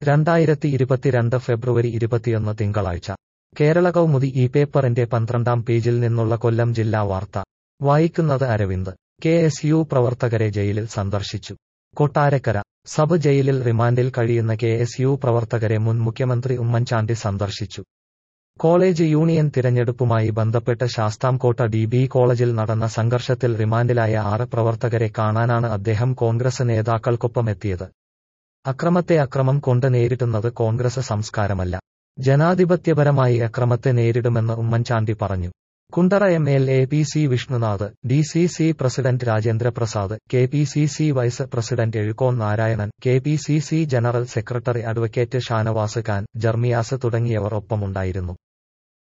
രണ്ടായിരത്തി ഇരുപത്തിരണ്ട് ഫെബ്രുവരി ഇരുപത്തിയൊന്ന് തിങ്കളാഴ്ച കേരള കൗമുദി ഈ പേപ്പറിന്റെ പന്ത്രണ്ടാം പേജിൽ നിന്നുള്ള കൊല്ലം ജില്ലാ വാർത്ത വായിക്കുന്നത് അരവിന്ദ് കെ എസ് യു പ്രവർത്തകരെ ജയിലിൽ സന്ദർശിച്ചു കൊട്ടാരക്കര സബ് ജയിലിൽ റിമാൻഡിൽ കഴിയുന്ന കെ എസ് യു പ്രവർത്തകരെ മുൻ മുഖ്യമന്ത്രി ഉമ്മൻചാണ്ടി സന്ദർശിച്ചു കോളേജ് യൂണിയൻ തിരഞ്ഞെടുപ്പുമായി ബന്ധപ്പെട്ട് ശാസ്താംകോട്ട ഡി ബി കോളേജിൽ നടന്ന സംഘർഷത്തിൽ റിമാൻഡിലായ ആറ് പ്രവർത്തകരെ കാണാനാണ് അദ്ദേഹം കോൺഗ്രസ് നേതാക്കൾക്കൊപ്പം എത്തിയത് അക്രമത്തെ അക്രമം കൊണ്ട് നേരിടുന്നത് കോൺഗ്രസ് സംസ്കാരമല്ല ജനാധിപത്യപരമായി അക്രമത്തെ നേരിടുമെന്ന് ഉമ്മൻചാണ്ടി പറഞ്ഞു Kundara M L A P C Vishnunath D C C president Rajendraprasad K P C C vice president Ezhukone Narayanan K P C C general secretary advocate Shanavas Khan Jermias തുടങ്ങിയവർ ഒപ്പമുണ്ടായിരുന്നു